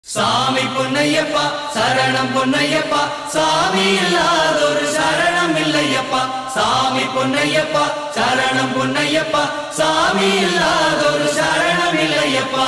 சாமி பொன்னையப்பா சரணம் பொன்னையப்பா சாமி இல்லாதொரு சரணம் இல்லையப்பா சாமி பொன்னையப்பா சரணம் பொன்னையப்பா சாமி இல்லாதொரு சரணம் இல்லையப்பா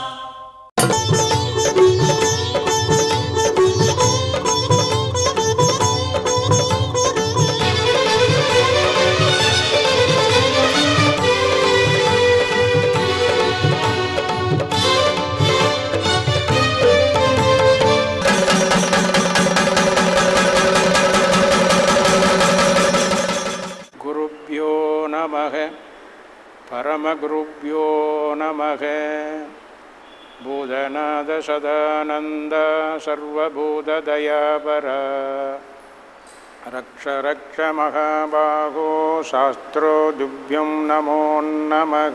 குருப்பியோ நமக பரமகுருப்பியோ நமக பூதநாத சதானந்த சர்வபூததயாபர ரக்ஷ ரக்ஷ மகாபாகோ சாஸ்திரோ துப்பியம் நமோ நமக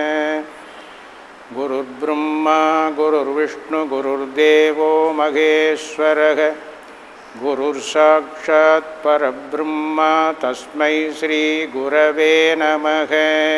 குருர்பிரம்மா குருர்விஷ்ணு குருர்தேவோ மகேஸ்வரக गुरुर्साक्षात् परब्रह्मा தஸ்மை ஸ்ரீ குரவே நமக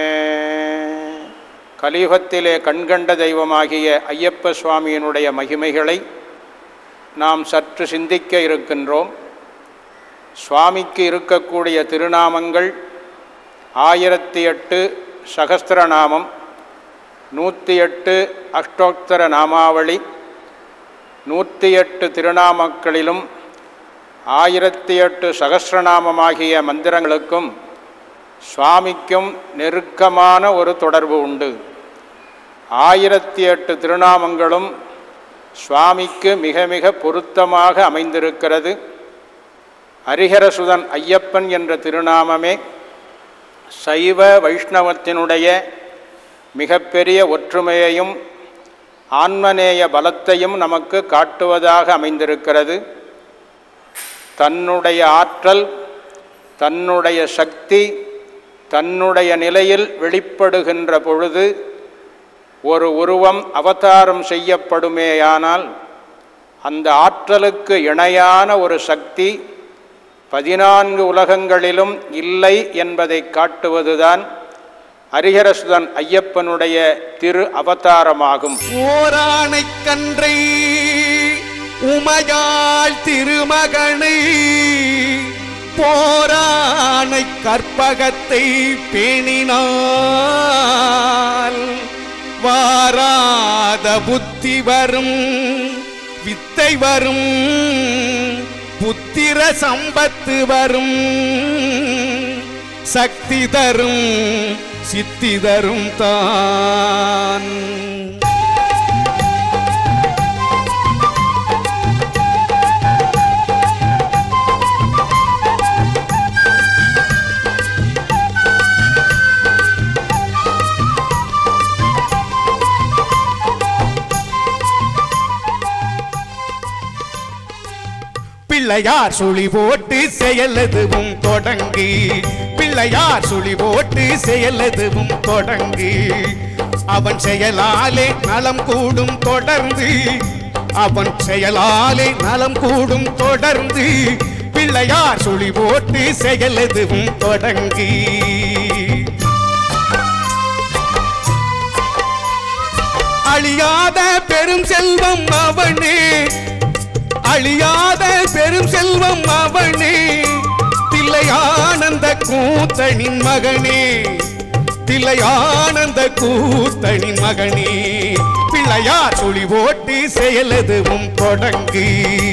கலியுகத்திலே கண்கண்ட தெய்வமாகிய ஐயப்ப சுவாமியினுடைய மகிமைகளை நாம் சற்று சிந்திக்க இருக்கின்றோம் சுவாமிக்கு இருக்கக்கூடிய திருநாமங்கள் ஆயிரத்தி எட்டு சகஸ்திரநாமம் நூற்றி எட்டு அஷ்டோத்தர நாமாவளி நூற்றி எட்டு திருநாமக்களிலும் ஆயிரத்தி எட்டு சகஸ்ரநாமமாகிய மந்திரங்களுக்கும் சுவாமிக்கும் நெருக்கமான ஒரு தொடர்பு உண்டு ஆயிரத்தி எட்டு திருநாமங்களும் சுவாமிக்கு மிக மிக பொருத்தமாக அமைந்திருக்கிறது ஹரிஹரசுதன் ஐயப்பன் என்ற திருநாமமே சைவ வைஷ்ணவத்தினுடைய மிகப்பெரிய ஒற்றுமையையும் ஆன்மநேய பலத்தையும் நமக்கு காட்டுவதாக அமைந்திருக்கிறது தன்னுடைய ஆற்றல் தன்னுடைய சக்தி தன்னுடைய நிலையில் வெளிப்படுகின்ற பொழுது ஒரு உருவம் அவதாரம் செய்யப்படுமேயானால் அந்த ஆற்றலுக்கு இணையான ஒரு சக்தி பதினான்கு உலகங்களிலும் இல்லை என்பதை காட்டுவதுதான் ஹரிஹரசுதன் ஐயப்பனுடைய திரு அவதாரமாகும் ஓரானை கன்றை உமையாள் திருமகனை போரானை கற்பகத்தை பேணினாள் வாராத புத்தி வரும் வித்தை வரும் புத்திர சம்பத்து வரும் சக்தி தரும் சித்தி தரும் தான் பிள்ளையார் சுழி போட்டு செயலதுவும் தொடங்கி பிள்ளையார் சுழி போட்டு செயலதுவும் தொடங்கி அவன் செயலாலே நலம் கூடும் தொடர்ந்து அவன் செயலாலே நலம் கூடும் தொடர்ந்து பிள்ளையார் சுழி போட்டு செயலதுவும் தொடங்கி அழியாத பெரும் செல்வம் அவனே அழியாத பெரும் செல்வம் அவனே தில்லையானந்த கூத்தனின் மகனே தில்லையானந்த கூத்தனின் மகனே பிள்ளையார் சுழி ஓட்டி செயலதுவும் தொடங்கி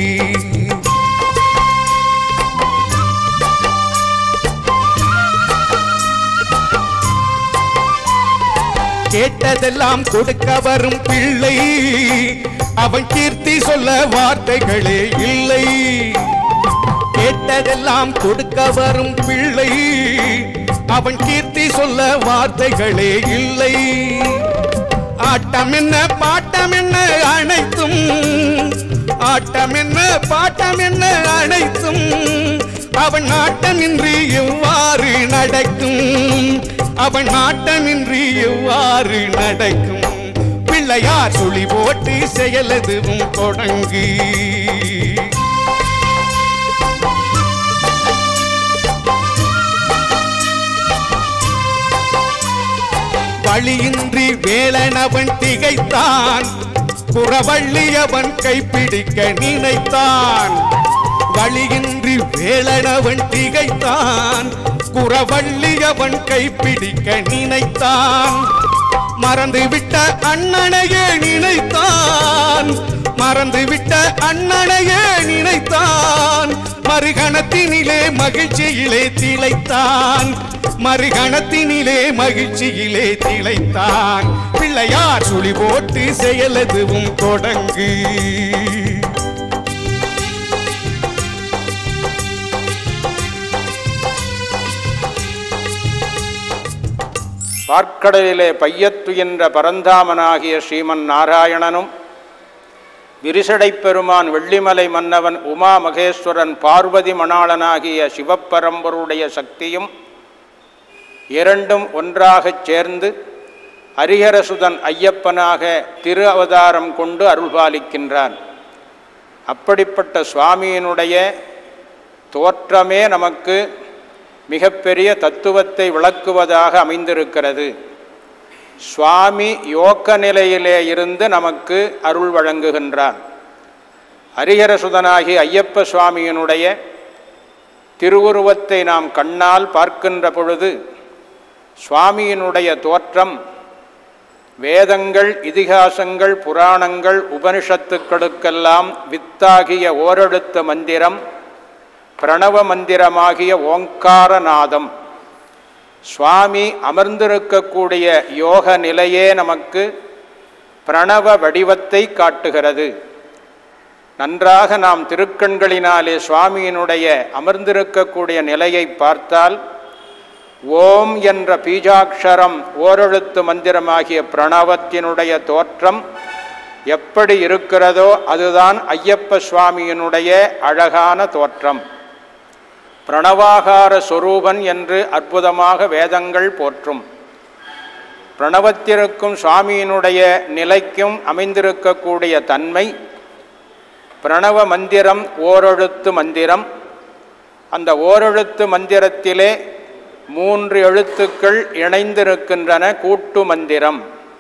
கேட்டதெல்லாம் கொடுக்க வரும் பிள்ளை அவன் கீர்த்தி சொல்ல வார்த்தைகளே இல்லை கேட்டதெல்லாம் கொடுக்க வரும் பிள்ளை அவன் கீர்த்தி சொல்ல வார்த்தைகளே இல்லை ஆட்டம் என்ன பாட்டம் என்ன அனைத்தும் ஆட்டம் என்ன பாட்டம் என்ன அனைத்தும் அவன் நாட்டமின்றி எவ்வாறு நடக்கும் அவன் நாட்டமின்றி எவ்வாறு நடக்கும் பிள்ளையார் சுழி போட்டு செயலதுவும் தொடங்கி வழியின்றி வேலனவன் திகைத்தான் குறவள்ளி அவன் கைப்பிடிக்க நினைத்தான் வழியின்றி வேளனவன் திகைத்தான் குறவள்ளி அவன் கைப்பிடிக்க நினைத்தான் மறந்துவிட்ட அண்ணனையே நினைத்தான் மறந்துவிட்ட அண்ணனையே நினைத்தான் மறுகணத்தினிலே மகிழ்ச்சியிலே திளைத்தான் மறுகணத்தினிலே மகிழ்ச்சியிலே திளைத்தான் பிள்ளையார் சுழி போட்டு செயலதுவும் தொடங்கு பார்க்கடலிலே பையத்துயின்ற பரந்தாமனாகிய ஸ்ரீமன் நாராயணனும் விரிசடைப் பெருமான் வெள்ளிமலை மன்னவன் உமா மகேஸ்வரன் பார்வதி மணாளனாகிய சிவப்பரம்பருடைய சக்தியும் இரண்டும் ஒன்றாகச் சேர்ந்து ஹரிஹரசுதன் ஐயப்பனாக திரு அவதாரம் கொண்டு அருள்பாலிக்கின்றான் அப்படிப்பட்ட சுவாமியினுடைய தோற்றமே நமக்கு மிகப்பெரிய தத்துவத்தை விளக்குவதாக அமைந்திருக்கிறது சுவாமி யோக்க நிலையிலே இருந்து நமக்கு அருள் வழங்குகின்றான் ஹரிஹரசுதனாகி ஐயப்ப சுவாமியினுடைய திருவுருவத்தை நாம் கண்ணால் பார்க்கின்ற பொழுது சுவாமியினுடைய தோற்றம் வேதங்கள் இதிகாசங்கள் புராணங்கள் உபனிஷத்துக்களுக்கெல்லாம் வித்தாகிய ஓரெழுத்து மந்திரம் பிரணவ மந்திரமாகிய ஓங்காரநாதம் சுவாமி அமர்ந்திருக்கக்கூடிய யோக நிலையே நமக்கு பிரணவ வடிவத்தை காட்டுகிறது நன்றாக நாம் திருக்கண்களினாலே சுவாமியினுடைய அமர்ந்திருக்கக்கூடிய நிலையை பார்த்தால் ஓம் என்ற பீஜாட்சரம் ஓரெழுத்து மந்திரமாகிய பிரணவத்தினுடைய தோற்றம் எப்படி இருக்கிறதோ அதுதான் ஐயப்ப சுவாமியினுடைய அழகான தோற்றம் பிரணவாகார சொரூபன் என்று அற்புதமாக வேதங்கள் போற்றும் பிரணவத்திற்கும் சுவாமியினுடைய நிலைக்கும் அமைந்திருக்கக்கூடிய தன்மை பிரணவ மந்திரம் ஓரெழுத்து மந்திரம் அந்த ஓரெழுத்து மந்திரத்திலே மூன்று எழுத்துக்கள் இணைந்திருக்கின்றன கூட்டு மந்திரம்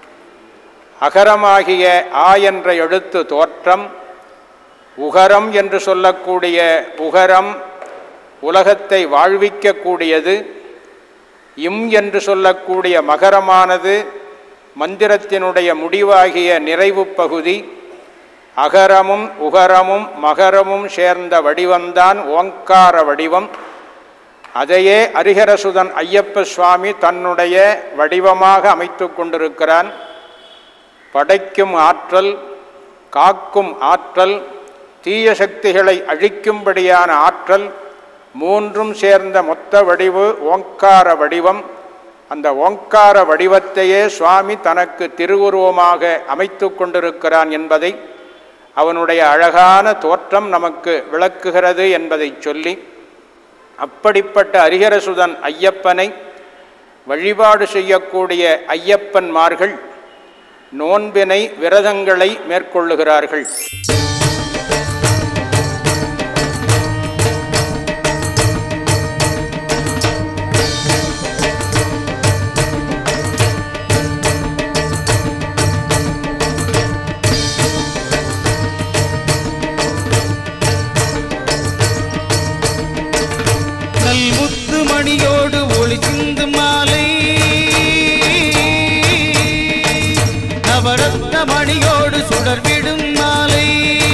அகரமாகிய ஆ என்ற எழுத்து தோற்றம் உகரம் என்று சொல்லக்கூடிய உகரம் உலகத்தை வாழ்விக்கக்கூடியது இம் என்று சொல்லக்கூடிய மகரமானது மந்திரத்தினுடைய முடிவாகிய நிறைவு பகுதி அகரமும் உகரமும் மகரமும் சேர்ந்த வடிவம்தான் ஓங்கார வடிவம் அதையே அரிஹரசுதன் ஐயப்ப சுவாமி தன்னுடைய வடிவமாக அமைத்து கொண்டிருக்கிறான் படைக்கும் ஆற்றல் காக்கும் ஆற்றல் தீய சக்திகளை அழிக்கும்படியான ஆற்றல் மூன்றும் சேர்ந்த மொத்த வடிவு ஓங்கார வடிவம் அந்த ஓங்கார வடிவத்தையே சுவாமி தனக்கு திருவுருவமாக அமைத்து கொண்டிருக்கிறான் என்பதை அவனுடைய அழகான தோற்றம் நமக்கு விளக்குகிறது என்பதை சொல்லி அப்படிப்பட்ட அரிஹரசுதன் ஐயப்பனை வழிபாடு செய்யக்கூடிய ஐயப்பன்மார்கள் நோன்பினை விரதங்களை மேற்கொள்ளுகிறார்கள் நல்முத்து மணியோடு ஒளி சிந்து மாலை நவரத்ன மணியோடு சுடர்விடும் மாலை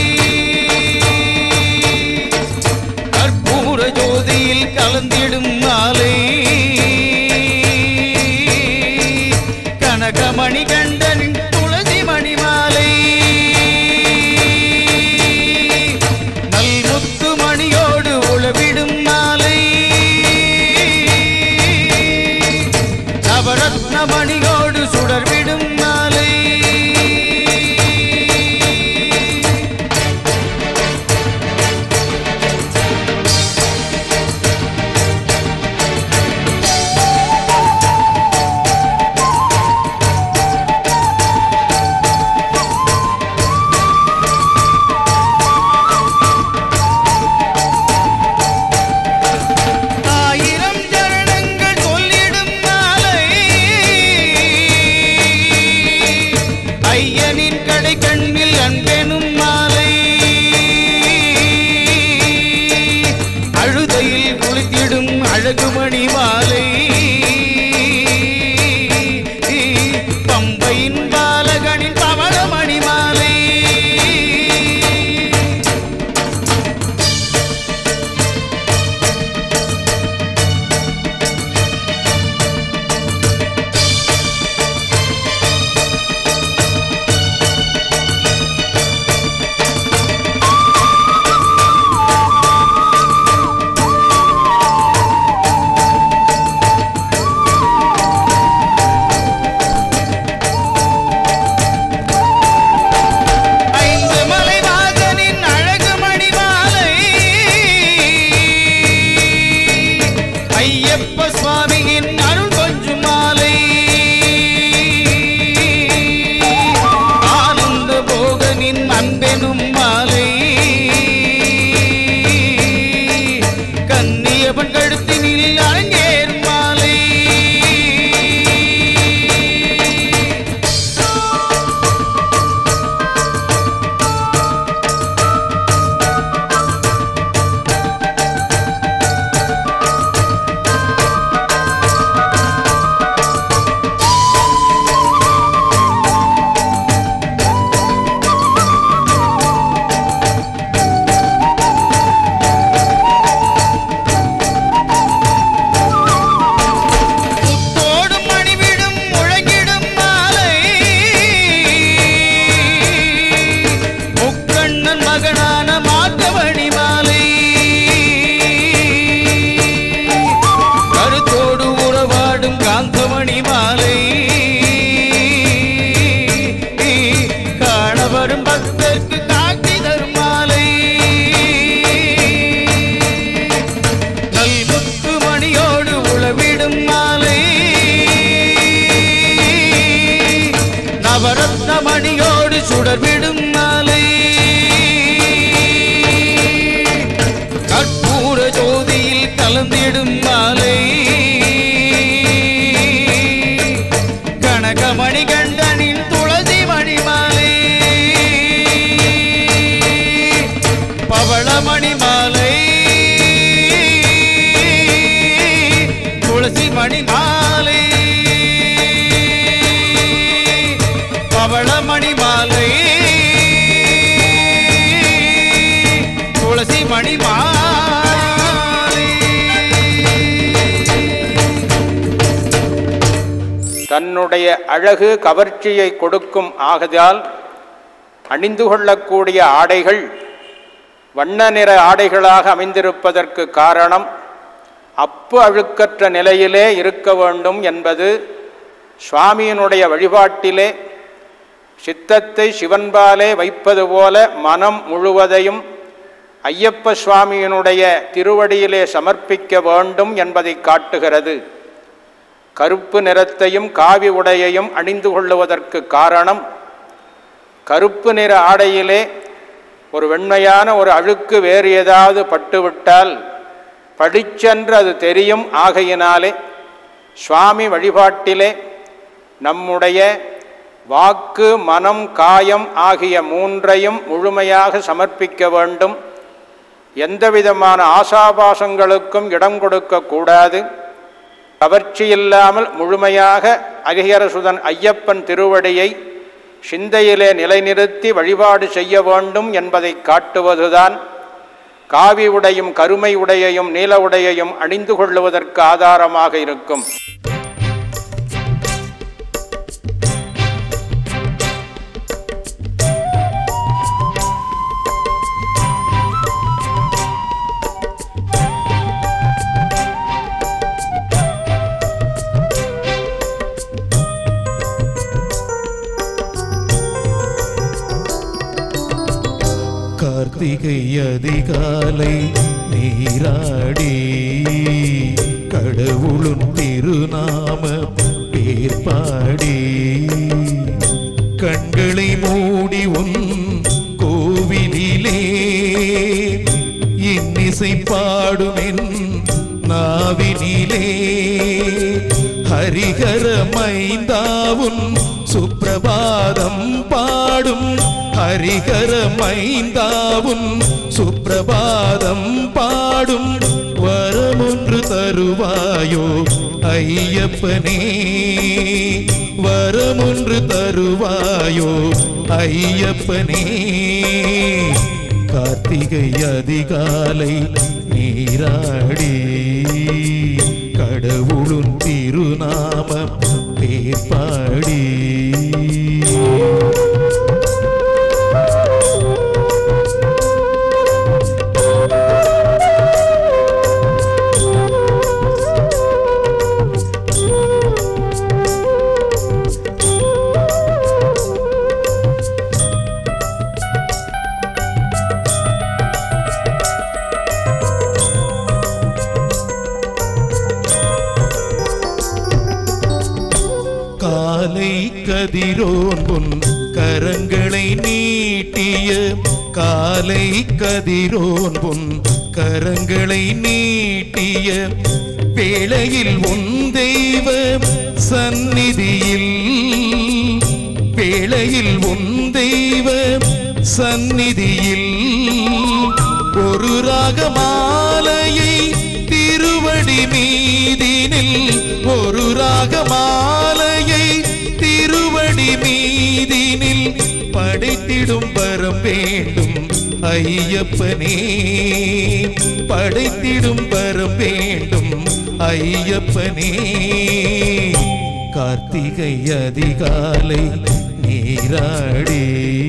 பவளமணி மாலை துளசி மணி மாலை பவளமணி மாலை துளசி மணி மாலை தன்னுடைய அழகு கவர்ச்சியை கொடுக்கும் ஆகதால் அணிந்து கொள்ளக்கூடிய ஆடைகள் வண்ண நிற ஆடைகளாக அமைந்திருப்பதற்கு காரணம் அப்பு அழுக்கற்ற நிலையிலே இருக்க வேண்டும் என்பது சுவாமியினுடைய வழிபாட்டிலே சித்தத்தை சிவன்பாலே வைப்பது போல மனம் முழுவதையும் ஐயப்ப சுவாமியினுடைய திருவடியிலே சமர்ப்பிக்க வேண்டும் என்பதை காட்டுகிறது கருப்பு நிறத்தையும் காவி உடையையும் அணிந்து கொள்ளுவதற்கு காரணம் கருப்பு நிற ஆடையிலே ஒரு வெண்மையான ஒரு அழுக்கு வேறு ஏதாவது பட்டுவிட்டால் படிச்சென்று அது தெரியும் ஆகையினாலே சுவாமி வழிபாட்டிலே நம்முடைய வாக்கு மனம் காயம் ஆகிய மூன்றையும் முழுமையாக சமர்ப்பிக்க வேண்டும் எந்தவிதமான ஆசாபாசங்களுக்கும் இடம் கொடுக்கக்கூடாது கவர்ச்சி இல்லாமல் முழுமையாக அகிகரசுதன் ஐயப்பன் திருவடியை சிந்தையிலே நிலைநிறுத்தி வழிபாடு செய்ய வேண்டும் என்பதை காட்டுவதுதான் காவி உடையும் கருமை உடையையும் நீல உடையையும் அணிந்து கொள்ளுவதற்கு ஆதாரமாக இருக்கும் கார்த்திகை அதிகாலை நீராடி கடவுளும் திருநாம பேர் பாடி கண்களை மூடி உன் கோவிலிலே இன்னிசை பாடுமென் நாவினிலே ஹரிஹர மைந்தாவும் சுப்பிரபாதம் பாடும் ஹரிஹர மைந்தாவும் சுப்பிரபாதம் பாடும் வரமொன்று தருவாயோ ஐயப்பனே வரமொன்று தருவாயோ ஐயப்பனே கார்த்திகை அதிகாலை நீராடி கடவுளும் திருநாம பேர் பாடி காலை கதிரோன் பொன் கரங்களை நீட்டிய காலை கதிரோன் பொன் கரங்களை நீட்டிய வேளையில் உன் தெய்வ சந்நிதியில் வேளையில் உன் தெய்வ சந்நிதியில் ஒரு ராகமாலையை திருவடி மீதினில் ஒரு ராகமாலையை திருவடி மீதினில் படைத்திடும் வரம் வேண்டும் ஐயப்பனே படைத்திடும் வரம் வேண்டும் ஐயப்பனே கார்த்திகை அதிகாலை நீராடி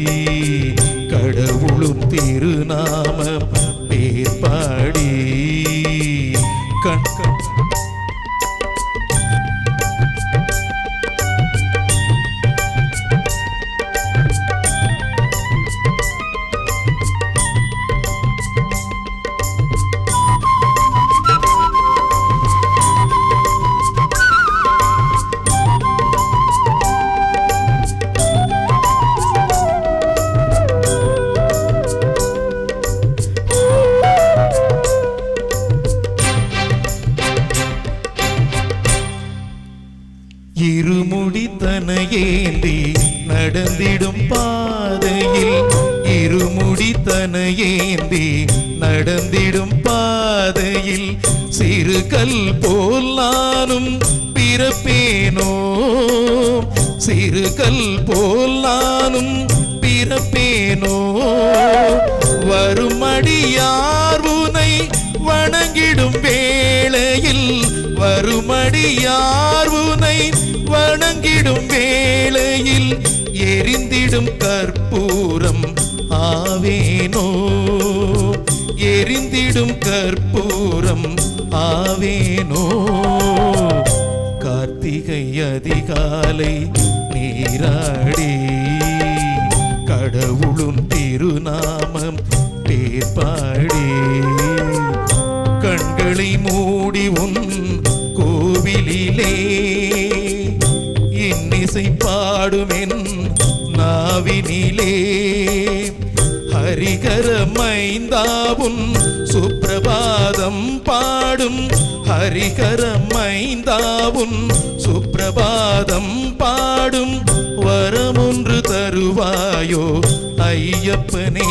கடவுளும் திருநாம பேர் பாடி கண் கண் மனையேந்தி நடந்திடும் பாதையில் சிறு கல் போல் நானும் பிறப்பேனோ சிறு கல் போல் நானும் பிறப்பேனோ வருமடியார் உனை வணங்கிடும் வேளையில் வருமடியார் உனை வணங்கிடும் வேளையில் எரிந்திடும் கற்பூரம் ஆவேனோ எரிந்திடும் கற்பூரம் ஆவேனோ கார்த்திகை அதிகாலை நீராடி கடவுளும் திருநாமம் பேர்பாடி கண்களை மூடி உன் கோவிலிலே இன்னிசை பாடுமென் நாவினிலே ஹரிகர மைந்தாவும் சுப்பிரபாதம் பாடும் ஹரிகர மைந்தாவும் சுப்பிரபாதம் பாடும் வரமொன்று தருவாயோ ஐயப்பனே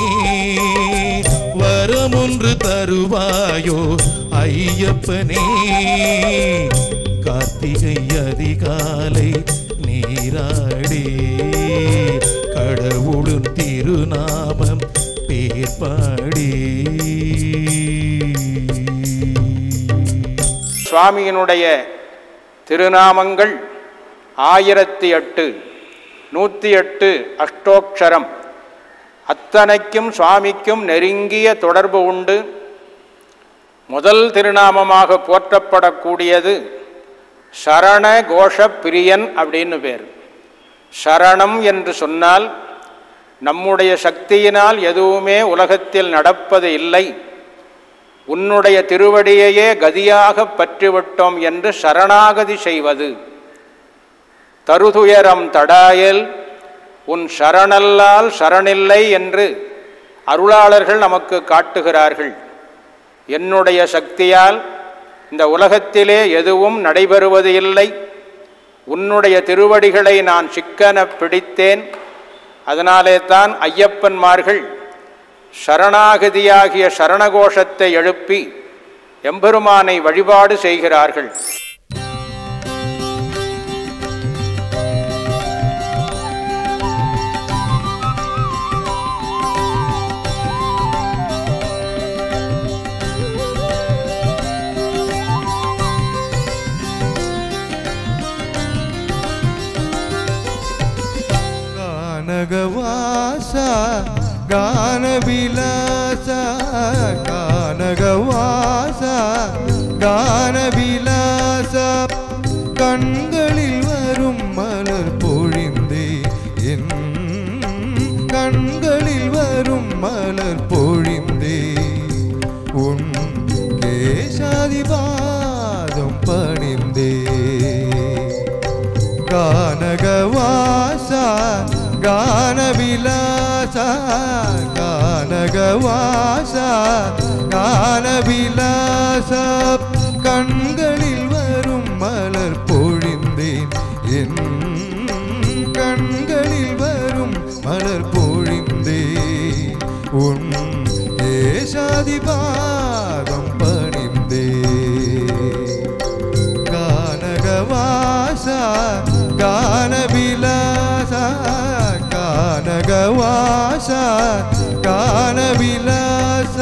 வரமொன்று தருவாயோ ஐயப்பனே கார்த்திகை அதிகாலை நீராடே கடவுளும் திருநாமம் பேர்பாடே சுவாமியினுடைய திருநாமங்கள் ஆயிரத்தி எட்டு நூற்றி எட்டு அஷ்டோக்ஷரம் அத்தனைக்கும் சுவாமிக்கும் நெருங்கிய தொடர்பு உண்டு முதல் திருநாமமாக போற்றப்படக்கூடியது சரண கோஷ பிரியன் அப்படின்னு பேர் சரணம் என்று சொன்னால் நம்முடைய சக்தியினால் எதுவுமே உலகத்தில் நடப்பது இல்லை உன்னுடைய திருவடியையே கதியாக பற்றிவிட்டோம் என்று சரணாகதி செய்வது தருதுயரம் தடாயல் உன் சரணல்லால் சரணில்லை என்று அருளாளர்கள் நமக்கு காட்டுகிறார்கள் என்னுடைய சக்தியால் இந்த உலகத்திலே எதுவும் நடைபெறுவது இல்லை உன்னுடைய திருவடிகளை நான் சிக்கன பிடித்தேன் அதனாலே தான் ஐயப்பன்மார்கள் சரணாகதியாகிய சரணகோஷத்தை எழுப்பி எம்பெருமானை வழிபாடு செய்கிறார்கள் கானகவாச கானவிலாச கானகவாச கானவிலாச கண்களில் வரும் மலர் பொழிந்தே என் கண்களில் வரும் மலர் பொழிந்தே உன் கேசாதிபாதம் பணிந்தே கானகவாச கானவிலாச கானகவாச கானவிலாச கண்களில் வரும் மலர் பொழிந்தேன் என் கண்களில் வரும் மலர் பொழிந்தே உன் ஏசாதிபாதம் பணிந்தே கானகவாச கானவிலாச கானகவாச கானவிலாச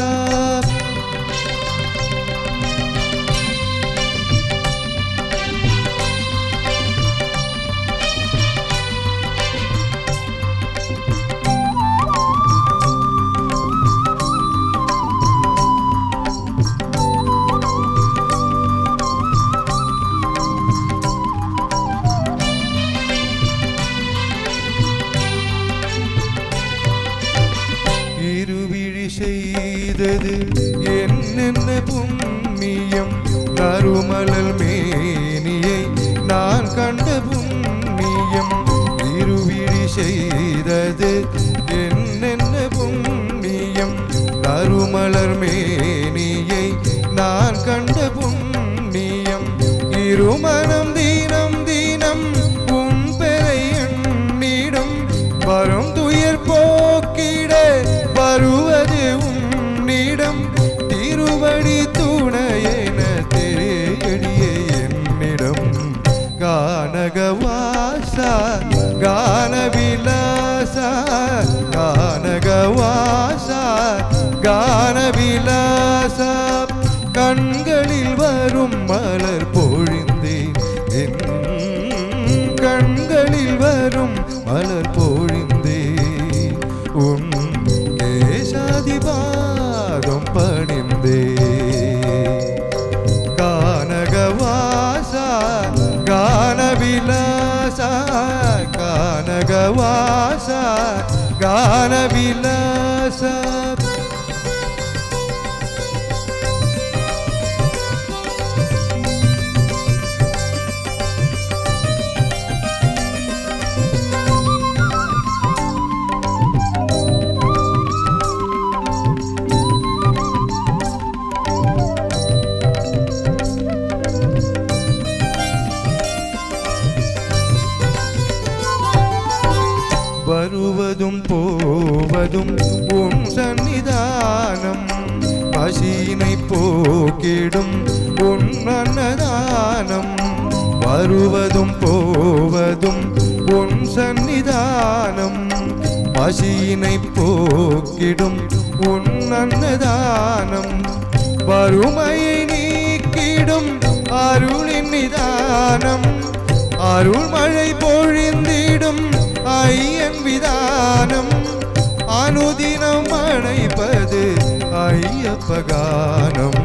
இருவிழி செய்தது என்னென்ன புண்ணியம் கருமலல் மேனியை நான் கண்ட புண்ணியம் இருவிழி செய்தது என்னென்ன புண்ணியம் கருமலர் மேனியை நான் கண்ட புண்ணியம் இருமனம் தீனம் தீனம் உன் பெறை எண்ணிடும் வரும் துயர் போக்கிட வருவது விலாசா கண்களில் வரும் மலர் பொழிந்தேன் என் கண்களில் வரும் மலர் பொழிந்தேன் உன் கேசாதிபாதம் பணிந்தே கானகவாசா கானவிலாசா கானகவாசா கானவிலாசா வருவதும் போவதும் உன் சந்நிதானம் பசியினை போக்கிடும் உன் அன்னதானம் வருவதும் போவதும் உன் சந்நிதானம் பசியினை போக்கிடும் உன் அன்னதானம் வறுமையை நீக்கிடும் அருளின் நிதானம் அருள்மழை பொழிந்திடும் ஐயன் விதானம் அனுதினம் அணைப்பது ஐயப்பகானம்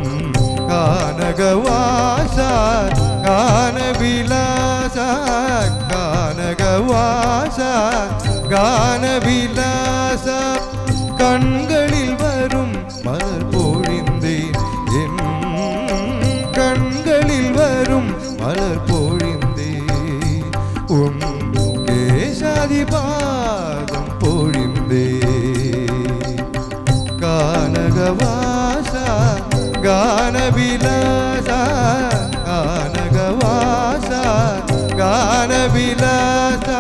கானகவாசா கானவிலாசா கானகவாசா கானவிலாசா கண்களில் வரும் மலர் பொழிந்தேன் என் கண்களில் வரும் மலர் பொழிந்தேன் உன் கேசாதிபாதம் பொழிந்தே கானகவாசா கானவிலாசா கானகவாசா கானவிலாசா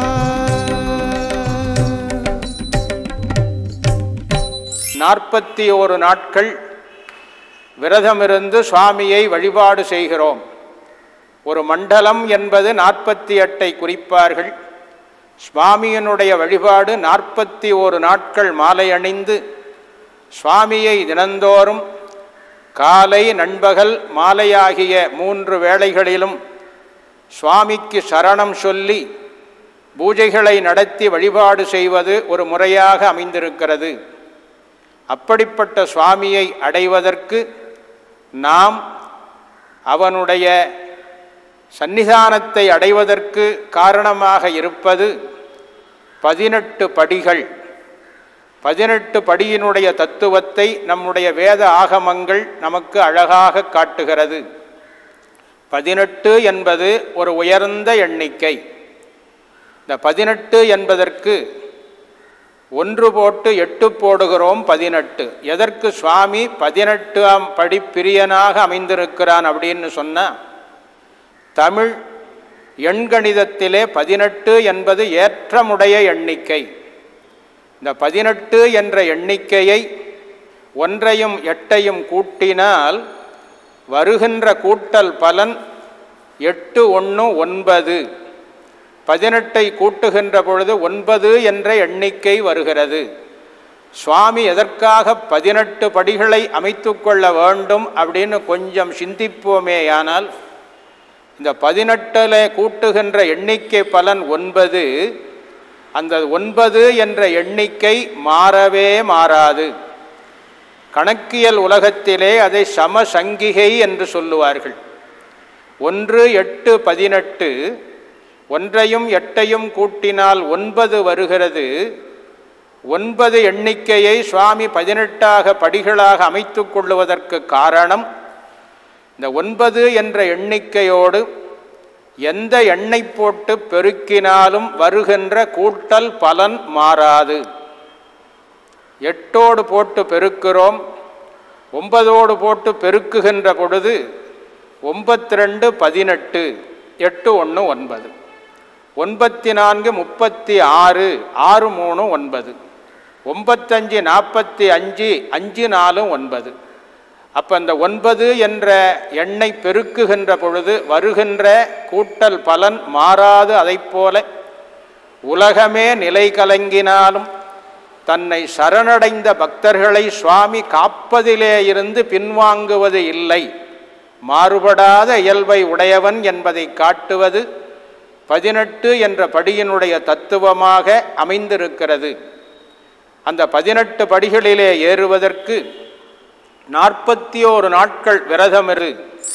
நாற்பத்தி ஓரு நாட்கள் விரதமிருந்து சுவாமியை வழிபாடு செய்கிறோம் ஒரு மண்டலம் என்பது நாற்பத்தி எட்டை குறிப்பார்கள் சுவாமியினுடைய வழிபாடு நாற்பத்தி ஓரு நாட்கள் மாலை அணிந்து சுவாமியை தினந்தோறும் காலை நண்பகல் மாலையாகிய மூன்று வேளைகளிலும் சுவாமிக்கு சரணம் சொல்லி பூஜைகளை நடத்தி வழிபாடு செய்வது ஒரு முறையாக அமைந்திருக்கிறது அப்படிப்பட்ட சுவாமியை அடைவதற்கு நாம் அவனுடைய சன்னிதானத்தை அடைவதற்கு காரணமாக இருப்பது பதினெட்டு படிகள் பதினெட்டு படியினுடைய தத்துவத்தை நம்முடைய வேத ஆகமங்கள் நமக்கு அழகாக காட்டுகிறது பதினெட்டு என்பது ஒரு உயர்ந்த எண்ணிக்கை இந்த பதினெட்டு என்பதற்கு ஒன்று போட்டு எட்டு போடுகிறோம் பதினெட்டு எதற்கு சுவாமி பதினெட்டாம் படி பிரியனாக அமைந்திருக்கிறான் அப்படின்னு சொன்னால் தமிழ் எண்கணிதத்திலே பதினெட்டு என்பது ஏற்றமுடைய எண்ணிக்கை இந்த பதினெட்டு என்ற எண்ணிக்கையை ஒன்றையும் எட்டையும் கூட்டினால் வருகின்ற கூட்டல் பலன் எட்டு ஒன்று ஒன்பது பதினெட்டை கூட்டுகின்ற பொழுது ஒன்பது என்ற எண்ணிக்கை வருகிறது சுவாமி எதற்காக பதினெட்டு படிகளை அமைத்து கொள்ள வேண்டும் அப்படின்னு கொஞ்சம் சிந்திப்போமேயானால் இந்த பதினெட்டில் கூட்டுகின்ற எண்ணிக்கை பலன் ஒன்பது அந்த ஒன்பது என்ற எண்ணிக்கை மாறவே மாறாது கணக்கியல் உலகத்திலே அதை சமசங்கிகை என்று சொல்லுவார்கள் ஒன்று எட்டு பதினெட்டு ஒன்றையும் எட்டையும் கூட்டினால் ஒன்பது வருகிறது ஒன்பது எண்ணிக்கையை சுவாமி பதினெட்டாக படிகளாக அமைத்து கொள்ளுவதற்கு காரணம் இந்த ஒன்பது என்ற எண்ணிக்கையோடு எந்த எண்ணெய் போட்டு பெருக்கினாலும் வருகின்ற கூட்டல் பலன் மாறாது எட்டோடு போட்டு பெருக்கிறோம் ஒன்பதோடு போட்டு பெருக்குகின்ற பொழுது ஒன்பத்தி ரெண்டு பதினெட்டு எட்டு ஒன்று ஒன்பது ஒன்பத்தி நான்கு முப்பத்தி ஆறு ஆறு மூணு ஒன்பது ஒன்பத்தஞ்சு நாற்பத்தி அஞ்சு அஞ்சு நாலு ஒன்பது அப்போ அந்த ஒன்பது என்ற எண்ணை பெருக்குகின்ற பொழுது வருகின்ற கூட்டல் பலன் மாறாது அதைப் போல உலகமே நிலை கலங்கினாலும் தன்னை சரணடைந்த பக்தர்களை சுவாமி காப்பதிலே இருந்து பின்வாங்குவது இல்லை மாறுபடாத இயல்பை உடையவன் என்பதை காட்டுவது பதினெட்டு என்ற படியினுடைய தத்துவமாக அமைந்திருக்கிறது அந்த பதினெட்டு படிகளிலே ஏறுவதற்கு நாற்பத்தி ஓரு நாட்கள் விரதமிரு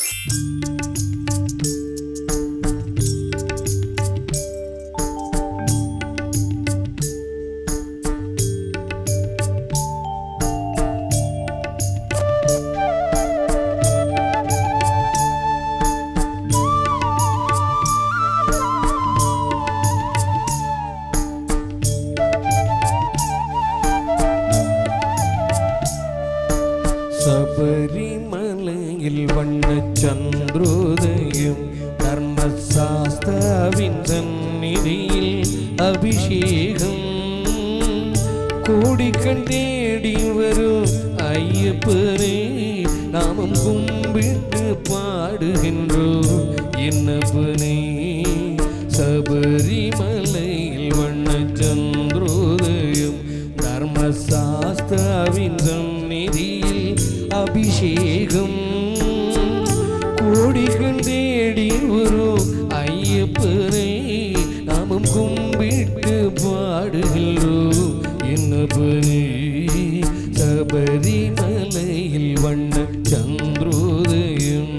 சபரிமலையில் வண்ண சந்திரோதயம் தர்மசாஸ்தாவின் சந்நிதியில் அபிஷேகம் கோடிக்கண் தேடி வரும் ஐயப்பரே நாமம் கும்பிட்டு பாடுகின்றோம் என்னப்பனே சபரிமலையில் வண்ண சந்திரோதயம் தர்மசாஸ்தாவின் சந்நிதியில் அபிஷேகம் கோடிகள் தேடி வரும் ஐயப்பனை நாமும் கும்பிட்டு பாடுகின்றோம் என்னப்பனே சபரிமலையில் வண்ண சந்திரோதயம்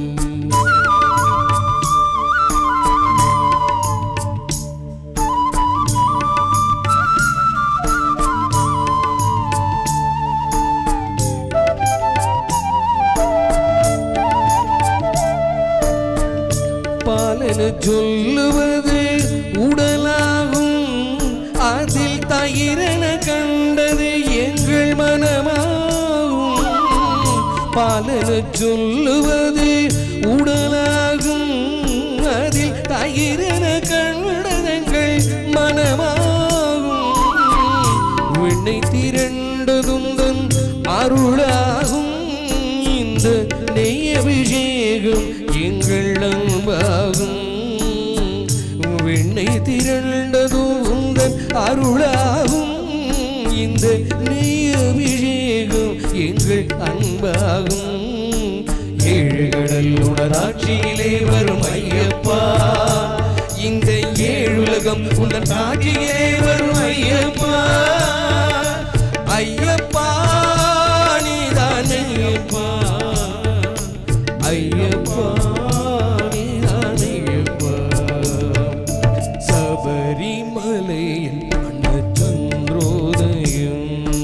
பாலன சொல்லுவது உடலாகும் அதில் தயிரென கண்டது எங்கள் மனமாகும் பாலன சொல்லுவது உடலாகும் அதில் தயிரென கண்டது எங்கள் மனமாகும் விண்ணை திரண்டதும் தன் அருளாகும் இந்த நெய் அபிஷேகம் எங்கள் அன்பாகும் விண்ணை திரண்டதும் உந்தன் அருளாகும் இந்த நெய் அபிஷேகம் எங்கள் அன்பாகும் ஏழு கடல் உணராட்சியிலே வரும் ஐயப்பா இந்த ஏழுலகம் உந்தன் காட்சியிலே வரும் ஐயப்பா ஐயப்பா நீதான் ஐயப்பா ஐயப்பா நீதான் ஐயப்பா சபரிமலையில் அன்னச்சந்திரோதயம்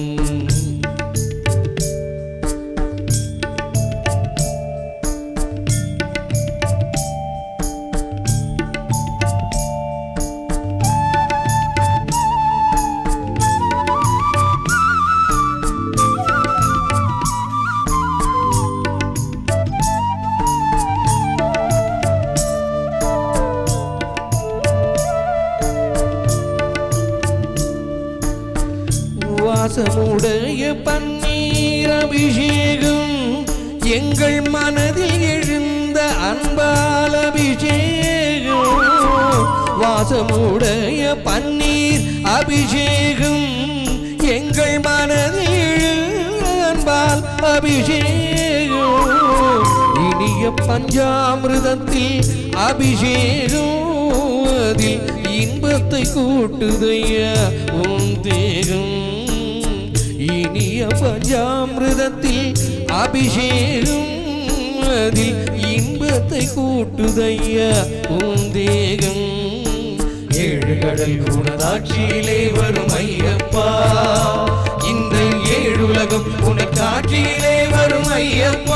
வாசமுடைய பன்னீர் அபிஷேகம் எங்கள் மனதில் எழுந்த அன்பால் அபிஷேகம் வாசமுடைய பன்னீர் அபிஷேகம் எங்கள் மனதில் எழுந்த அன்பால் அபிஷேகம் இனிய பஞ்சாமிர்தத்தில் அபிஷேகம் அதில் இன்பத்தை கூட்டுதையா உன் தேகம் இனிய பஞ்சாமிர்தத்தில் அபிஷேகம் அதில் இன்பத்தை கூட்டுதையா உன் தேகம் ஏழு கடல் குணதாட்சியிலே வரும் ஐயப்பா இந்த ஏழுலகம் உனக்காட்சியிலே வரும் ஐயப்பா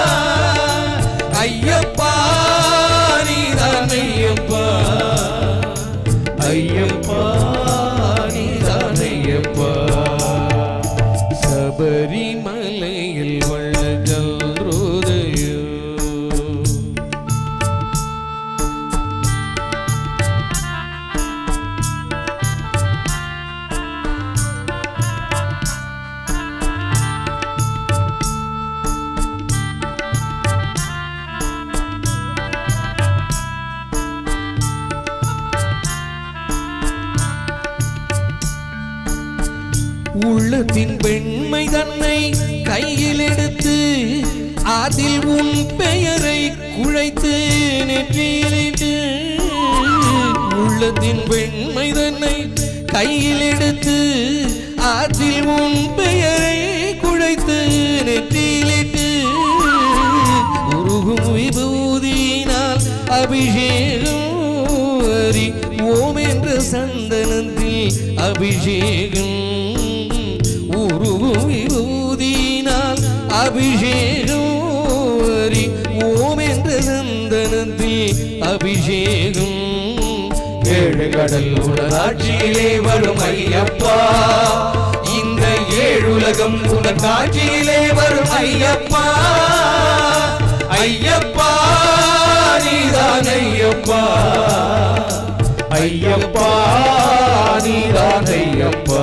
ஐயப்பா நீதான் ஐயப்பா ஐயப்பா நீதான் ஐயப்பா சபரிமலையில் வள்ளல் ரோதயம் உள்ளத்தின் வெண்மை தன்னை கையில் எடுத்து அதில் உன் பெயரை குழைத்து நெற்றியிலிட்டு உள்ளத்தின் வெண்மை தன்னை கையில் எடுத்து அதில் உன் பெயரை குழைத்து நெற்றியிலிட்டு உருகும் விபூதியினால் அபிஷேகம் ஹரி ஓம் என்ற சந்தனத்தில் அபிஷேகம் உருகும் விபூதியினால் அபிஷேகம் ஹரி ஓம் என்ற சந்தனத்தில் அபிஷேகம் ஏழு கடல் உலகாட்சியிலே வரும் ஐயப்பா இந்த ஏழுலகம் உனக்கு காட்சியிலே வரும் ஐயப்பா ஐயப்பா நீதான் ஐயப்பா ஐயப்பா நீதான் ஐயப்பா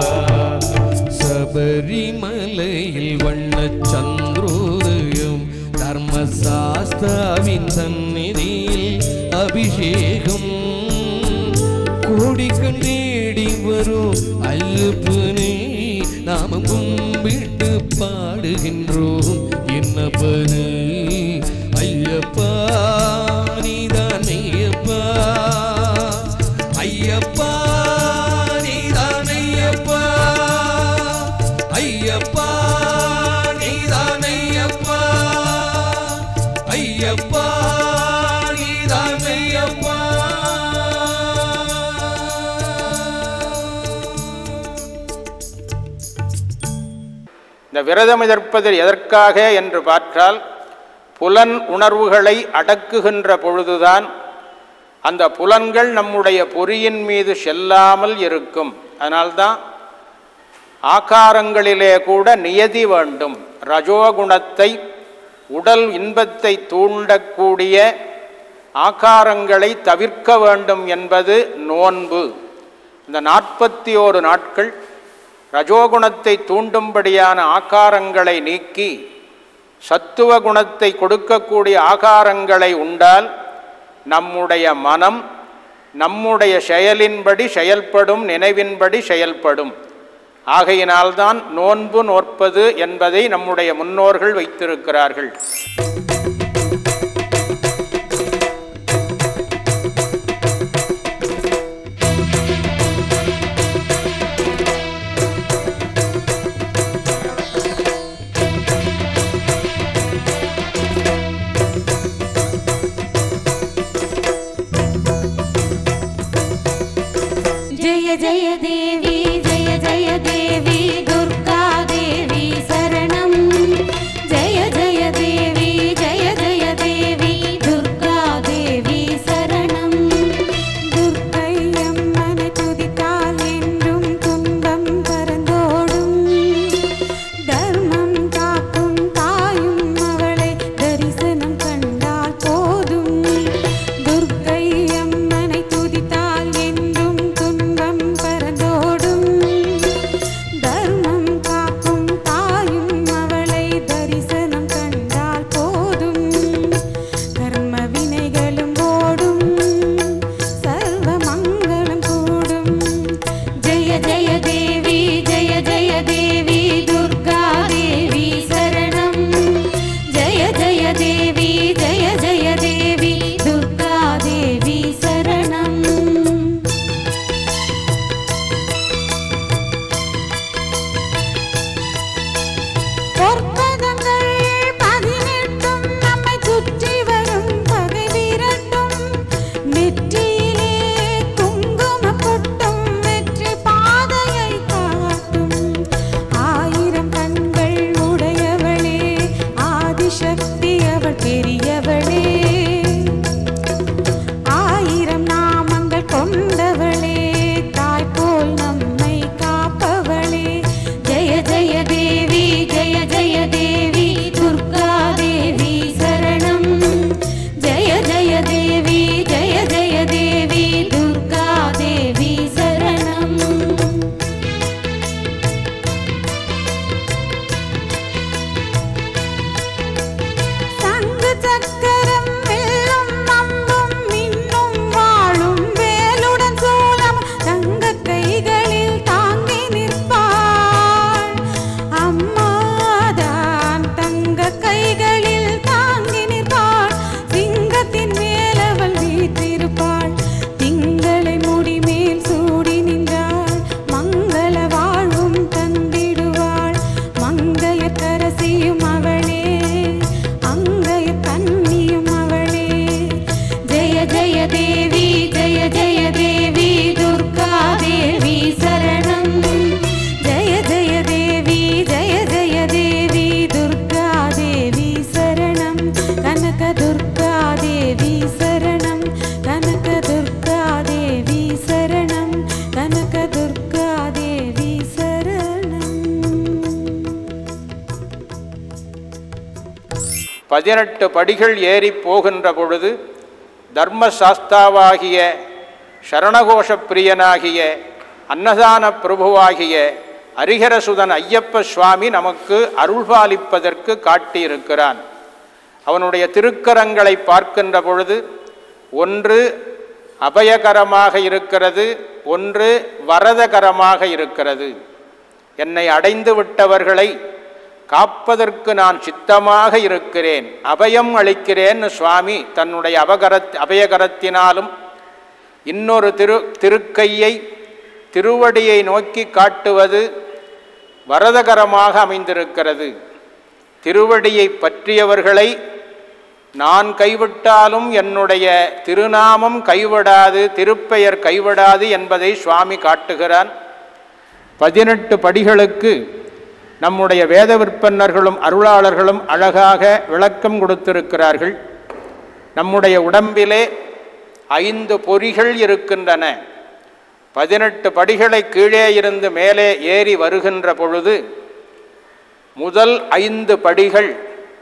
சபரிமலையில் வண்ண சந்திரோதயம் தர்மசாஸ்தாவின் சந்நிதியில் அபிஷேகம் கோடி கண்டேடி வரும் ஐயப்பனே நாம கும்பிட்டு பாடுகின்றோம் என்னப்பனே ஐயப்பா நீதான் ஐயப்பா ஐயப்பா நீதான் ஐயப்பா ஐயப்பா நீதான் ஐயப்பா ஐயப்பா நீதான் ஐயப்பா இந்த விரதம் எதிர்ப்பது எதற்காக என்று பார்த்தால் புலன் உணர்வுகளை அடக்குகின்ற பொழுதுதான் அந்த புலன்கள் நம்முடைய பொறியின் மீது செல்லாமல் இருக்கும் அதனால்தான் ஆகாரங்களிலே கூட நியதி வேண்டும் ரஜோகுணத்தை உடல் இன்பத்தை தூண்டக்கூடிய ஆகாரங்களை தவிர்க்க வேண்டும் என்பது நோன்பு இந்த நாற்பத்தி ஓரு நாட்கள் ரஜோகுணத்தை தூண்டும்படியான ஆகாரங்களை நீக்கி சத்துவ குணத்தை கொடுக்கக்கூடிய ஆகாரங்களை உண்டால் நம்முடைய மனம் நம்முடைய செயலின்படி செயல்படும் நினைவின்படி செயல்படும் ஆகையினால்தான் நோன்பு நோற்பது என்பதை நம்முடைய முன்னோர்கள் வைத்திருக்கிறார்கள் जय जय देवी जय जय देवी दुर्गा देवी शरणं जय जय देवी பதினெட்டு படிகள் ஏறி போகின்ற பொழுது தர்மசாஸ்தாவாகிய சரணகோஷ பிரியனாகிய அன்னதான பிரபுவாகிய ஹரிஹரசுதன் ஐயப்ப சுவாமி நமக்கு அருள்பாலிப்பதற்கு காட்டியிருக்கிறான் அவனுடைய திருக்கரங்களை பார்க்கின்ற பொழுது ஒன்று அபயகரமாக இருக்கிறது ஒன்று வரதகரமாக இருக்கிறது என்னை அடைந்து விட்டவர்களை காப்பதற்கு நான் சித்தமாக இருக்கிறேன் அபயம் அளிக்கிறேன்னு சுவாமி தன்னுடைய அபகரத் அபயகரத்தினாலும் இன்னொரு திரு திருக்கையை திருவடியை நோக்கி காட்டுவது வரதகரமாக அமைந்திருக்கிறது திருவடியை பற்றியவர்களை நான் கைவிட்டாலும் என்னுடைய திருநாமம் கைவிடாது திருப்பெயர் கைவிடாது என்பதை சுவாமி காட்டுகிறான் பதினெட்டு படிகளுக்கு நம்முடைய வேத விற்பன்னர்களும் அருளாளர்களும் அழகாக விளக்கம் கொடுத்திருக்கிறார்கள் நம்முடைய உடம்பிலே ஐந்து பொறிகள் இருக்கின்றன பதினெட்டு படிகளை கீழே இருந்து மேலே ஏறி வருகின்ற பொழுது முதல் ஐந்து படிகள்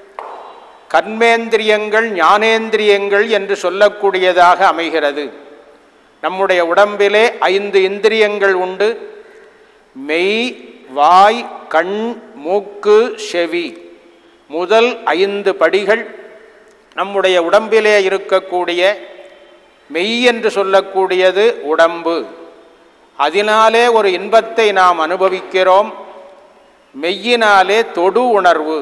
கர்மேந்திரியங்கள் ஞானேந்திரியங்கள் என்று சொல்லக்கூடியதாக அமைகிறது நம்முடைய உடம்பிலே ஐந்து இந்திரியங்கள் உண்டு மெய் வாய் கண் மூக்கு செவி முதல் ஐந்து படிகள் நம்முடைய உடம்பிலே இருக்கக்கூடிய மெய் என்று சொல்லக்கூடியது உடம்பு அதனாலே ஒரு இன்பத்தை நாம் அனுபவிக்கிறோம் மெய்யினாலே தொடு உணர்வு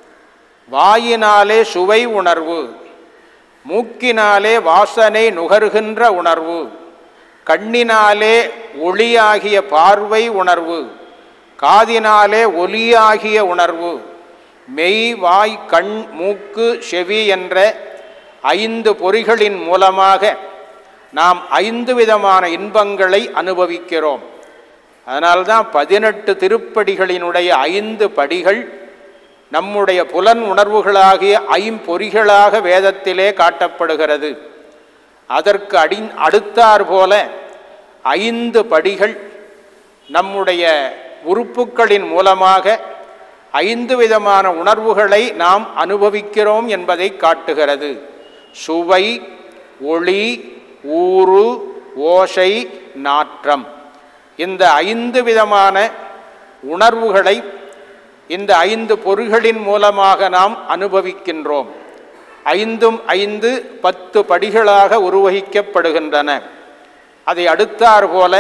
வாயினாலே சுவை உணர்வு மூக்கினாலே வாசனை நுகர்கின்ற உணர்வு கண்ணினாலே ஒளியாகிய பார்வை உணர்வு காதினாலே ஒலியாகிய உணர்வு மெய் வாய் கண் மூக்கு செவி என்ற ஐந்து பொறிகளின் மூலமாக நாம் ஐந்து விதமான இன்பங்களை அனுபவிக்கிறோம் அதனால்தான் பதினெட்டு திருப்படிகளினுடைய ஐந்து படிகள் நம்முடைய புலன் உணர்வுகளாகிய ஐம்பொறிகளாக வேதத்திலே காட்டப்படுகிறது அதற்கு அடி அடுத்தார் போல ஐந்து படிகள் நம்முடைய உறுப்புக்களின் மூலமாக ஐந்து விதமான உணர்வுகளை நாம் அனுபவிக்கிறோம் என்பதை காட்டுகிறது சுவை ஒளி ஊறு ஓசை நாற்றம் இந்த ஐந்து விதமான உணர்வுகளை இந்த ஐந்து பொருள்களின் மூலமாக நாம் அனுபவிக்கின்றோம் ஐந்தும் ஐந்து பத்து படிகளாக உருவகிக்கப்படுகின்றன அதை அடுத்தார் போல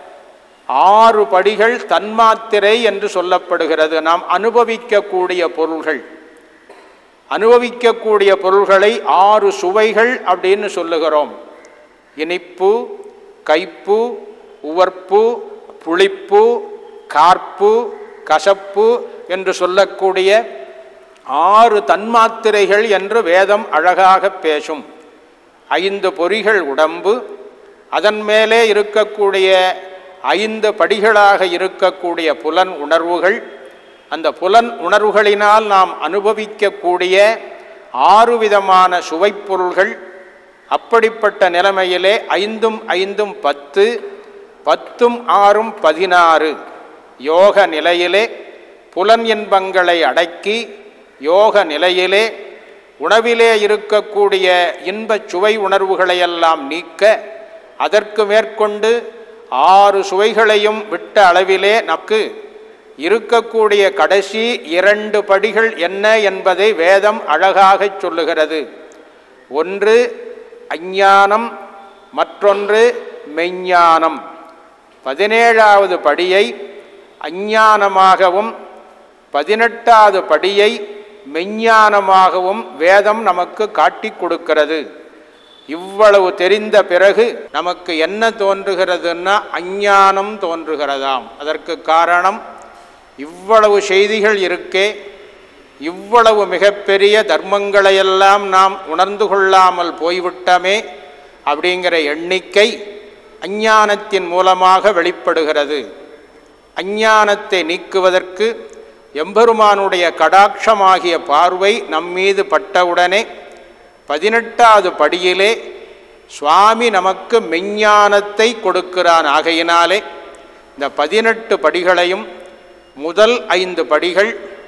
ஆறு படிகள் தன்மாத்திரை என்று சொல்லப்படுகிறது நாம் அனுபவிக்கக்கூடிய பொருள்கள் அனுபவிக்கக்கூடிய பொருள்களை ஆறு சுவைகள் அப்படின்னு சொல்லுகிறோம் இனிப்பு கைப்பு உவர்ப்பு புளிப்பு கார்ப்பு கசப்பு என்று சொல்லக்கூடிய ஆறு தன்மாத்திரைகள் என்று வேதம் அழகாக பேசும் ஐந்து பொறிகள் உடம்பு அதன் மேலே இருக்கக்கூடிய ஐந்து படிகளாக இருக்கக்கூடிய புலன் உணர்வுகள் அந்த புலன் உணர்வுகளினால் நாம் அனுபவிக்கக்கூடிய ஆறு விதமான சுவைப்பொருள்கள் அப்படிப்பட்ட நிலைமையிலே ஐந்தும் ஐந்தும் பத்து பத்தும் ஆறும் பதினாறு யோக நிலையிலே புலன் இன்பங்களை அடக்கி யோக நிலையிலே உணவிலே இருக்கக்கூடிய இன்பச் சுவை உணர்வுகளையெல்லாம் நீக்க அதற்கு மேற்கொண்டு ஆறு சுவைகளையும் விட்ட அளவிலே நமக்கு இருக்கக்கூடிய கடைசி இரண்டு படிகள் என்ன என்பதை வேதம் அழகாகச் சொல்லுகிறது ஒன்று அஞ்ஞானம் மற்றொன்று மெஞ்ஞானம் பதினேழாவது படியை அஞ்ஞானமாகவும் பதினெட்டாவது படியை மெஞ்ஞானமாகவும் வேதம் நமக்கு காட்டி கொடுக்கிறது இவ்வளவு தெரிந்த பிறகு நமக்கு என்ன தோன்றுகிறதுன்னா அஞ்ஞானம் தோன்றுகிறதாம் அதற்கு காரணம் இவ்வளவு செய்திகள் இருக்கே இவ்வளவு மிகப்பெரிய தர்மங்களையெல்லாம் நாம் உணர்ந்து கொள்ளாமல் போய்விட்டமே அப்படிங்கிற எண்ணிக்கை அஞ்ஞானத்தின் மூலமாக வெளிப்படுகிறது அஞ்ஞானத்தை நீக்குவதற்கு எம்பெருமானுடைய கடாட்சமாகிய பார்வை நம்மீது பட்டவுடனே பதினெட்டாவது படியிலே சுவாமி நமக்கு மெஞ்ஞானத்தை கொடுக்கிறான் ஆகையினாலே இந்த பதினெட்டு படிகளையும் முதல் ஐந்து படிகள்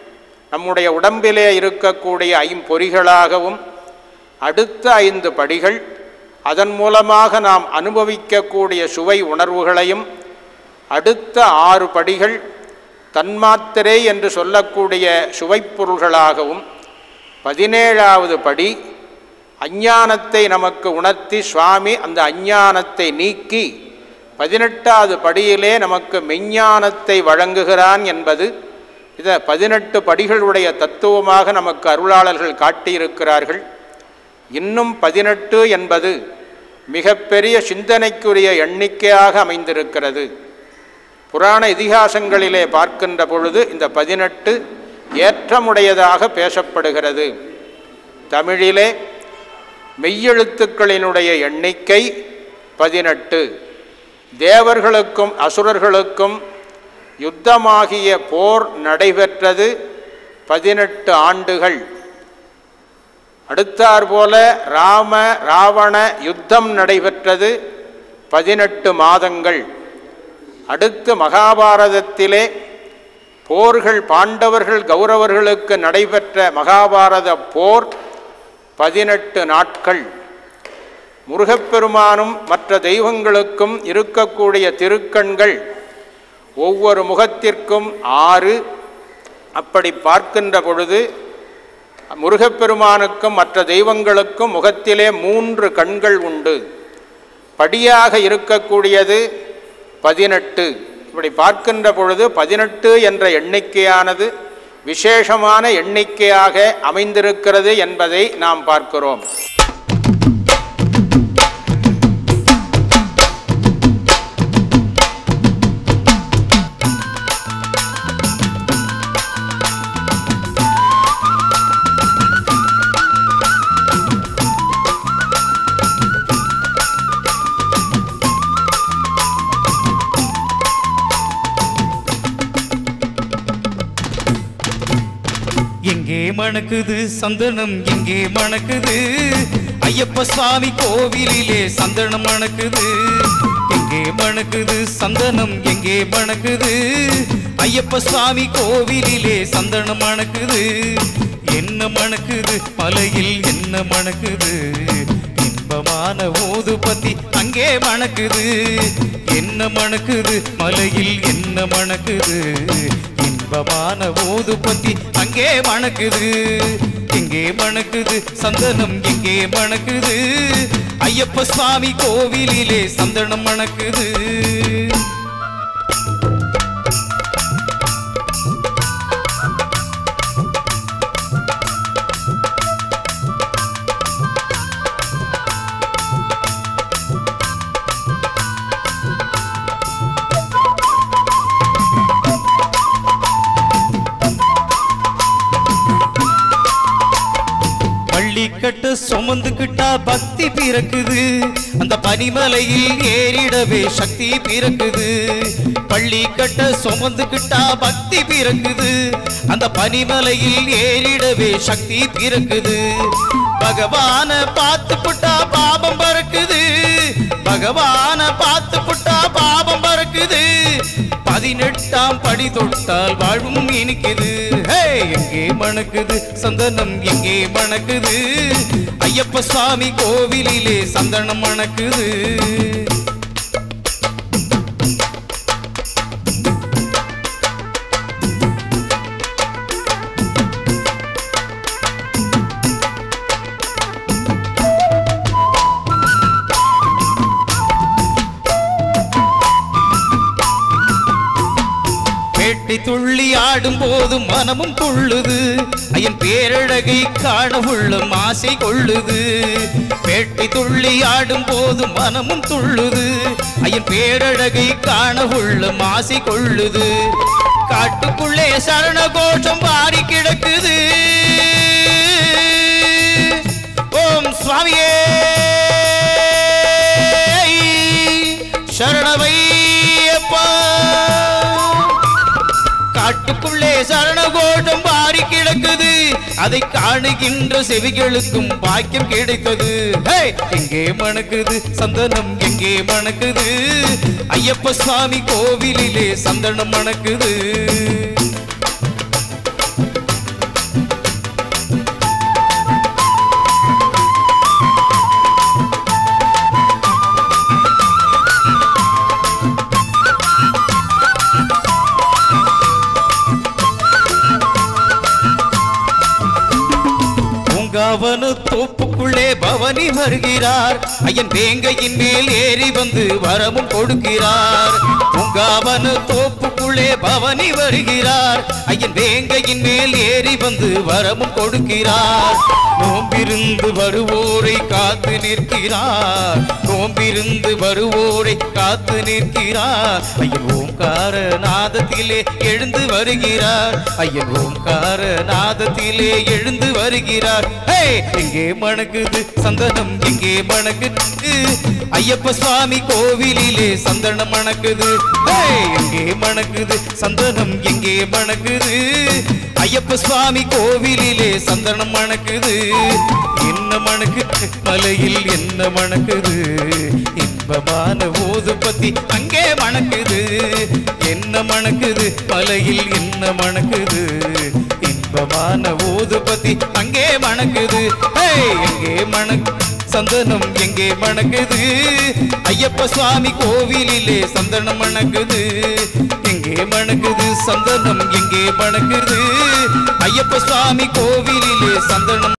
நம்முடைய உடம்பிலே இருக்கக்கூடிய ஐம்பொறிகளாகவும் அடுத்த ஐந்து படிகள் அதன் மூலமாக நாம் அனுபவிக்கக்கூடிய சுவை உணர்வுகளையும் அடுத்த ஆறு படிகள் தன்மாத்திரை என்று சொல்லக்கூடிய சுவைப்பொருள்களாகவும் பதினேழாவது படி அஞ்ஞானத்தை நமக்கு உணர்த்தி சுவாமி அந்த அஞ்ஞானத்தை நீக்கி பதினெட்டாவது படியிலே நமக்கு மெஞ்ஞானத்தை வழங்குகிறான் என்பது இதை பதினெட்டு படிகளுடைய தத்துவமாக நமக்கு அருளாளர்கள் காட்டியிருக்கிறார்கள் இன்னும் பதினெட்டு என்பது மிகப்பெரிய சிந்தனைக்குரிய எண்ணிக்கையாக அமைந்திருக்கிறது புராண இதிகாசங்களிலே பார்க்கின்ற பொழுது இந்த பதினெட்டு ஏற்றமுடையதாக பேசப்படுகிறது தமிழிலே மெய்யெழுத்துக்களினுடைய எண்ணிக்கை பதினெட்டு தேவர்களுக்கும் அசுரர்களுக்கும் யுத்தமாகிய போர் நடைபெற்றது பதினெட்டு ஆண்டுகள் அடுத்தாற்போல ராம ராவண யுத்தம் நடைபெற்றது பதினெட்டு மாதங்கள் அடுத்து மகாபாரதத்திலே போர்கள் பாண்டவர்கள் கௌரவர்களுக்கு நடைபெற்ற மகாபாரத போர் பதினெட்டு நாட்கள் முருகப்பெருமானும் மற்ற தெய்வங்களுக்கும் இருக்கக்கூடிய திருக்கண்கள் ஒவ்வொரு முகத்திற்கும் ஆறு அப்படி பார்க்கின்ற பொழுது முருகப்பெருமானுக்கும் மற்ற தெய்வங்களுக்கும் முகத்திலே மூன்று கண்கள் உண்டு படியாக இருக்கக்கூடியது பதினெட்டு இப்படி பார்க்கின்ற பொழுது பதினெட்டு என்ற எண்ணிக்கையானது விசேஷமான எண்ணிக்கையாக அமைந்திருக்கிறது என்பதை நாம் பார்க்கிறோம் எங்கே மணக்குது சந்தனம் எங்கே மணக்குது ஐயப்ப சுவாமி கோவிலிலே சந்தனம் மணக்குது எங்கே மணக்குது சந்தனம் எங்கே மணக்குது ஐயப்ப சுவாமி கோவிலிலே சந்தனம் மணக்குது என்ன மணக்குது மலையில் என்ன மணக்குது இன்பமான ஊதுபத்தி அங்கே மணக்குது என்ன மணக்குது மலையில் என்ன மணக்குது இன்பமான ஊதுபத்தி அங்கே மணக்குது எங்கே மணக்குது சந்தனம் எங்கே மணக்குது ஐயப்ப சுவாமி கோவிலிலே சந்தனம் மணக்குது பள்ளிக்கட்டு சுமந்துக்கிட்டா பக்தி பிறக்குது அந்த பனிமலையில் ஏறிடவே சக்தி பிறக்குது பள்ளிக்கட்ட சுமந்துக்கிட்டா பக்தி பிறக்குது அந்த பனிமலையில் ஏறிடவே சக்தி பிறக்குது பகவான பார்த்து புட்டா பாபம் பறக்குது பகவான பார்த்து புட்டா பாபம் பறக்குது பதினெட்டாம் படி தொட்டால் வாழ்வும் இனிக்குது ஹே, எங்கே மணக்குது சந்தனம் எங்கே மணக்குது ஐயப்ப சுவாமி கோவிலிலே சந்தனம் மணக்குது வேட்டை துள்ளி ஆடும் போது மனமும் துள்ளுது ஐயன் பேரழகை காண உள்ளம் ஆசை கொள்ளுது வேட்டை துள்ளி ஆடும் போது மனமும் துள்ளுது ஐயன் பேரழகை காண உள்ளம் ஆசை கொள்ளுது காட்டுக்குள்ளே சரண கோஷம் வாரி கிடக்குது ஓம் சுவாமியே சரணவையப்பா காட்டுக்குள்ளே சரணகோட்டம் பாரி கிடக்குது அதை காணுகின்ற செவிகளுக்கும் பாக்கியம் கிடைத்தது ஹே! எங்கே மணக்குது சந்தனம் எங்கே மணக்குது ஐயப்ப சுவாமி கோவிலிலே சந்தனம் மணக்குது பூங்காவனு தோப்புக்குள்ளே பவனி வருகிறார் ஐயன் வேங்கையின் மேல் ஏறி வந்து வரமும் கொடுக்கிறார் பூங்காவனு தோப்புக்குள்ளே பவனி வருகிறார் ஐயன் வேங்கையின் மேல் ஏறி வந்து வரமும் கொடுக்கிறார் நோம்பிருந்து வருவோரை காத்து நிற்கிறார் நோம்பிருந்து வருவோரை காத்து நிற்கிறார் ஐயன் ஓங்கார நாதத்திலே எழுந்து வருகிறார் ஐயன் ஓங்கார நாதத்திலே எழுந்து வருகிறார் ஹே எங்கே மணக்குது சந்தனம் எங்கே மணக்குது ஐயப்ப சுவாமி கோவிலிலே சந்தனம் மணக்குது ஹே எங்கே மணக்குது சந்தனம் எங்கே மணக்குது ஐயப்ப சுவாமி கோவிலிலே சந்தனம் மணக்குது என்ன மணக்குது மலையில் என்ன மணக்குது இன்பமான ஊது பத்தி அங்கே மணக்குது என்ன மணக்குது மலையில் என்ன மணக்குது இன்பமான ஊது பத்தி அங்கே மணக்குது ஹே எங்கே மணக்கு சந்தனம் எங்கே மணக்குது ஐயப்ப சுவாமி கோவிலிலே சந்தனம் மணக்குது எங்கே மணக்குது சந்தனம் எங்கே மணக்குது ஐயப்ப சுவாமி கோவிலிலே சந்தனம்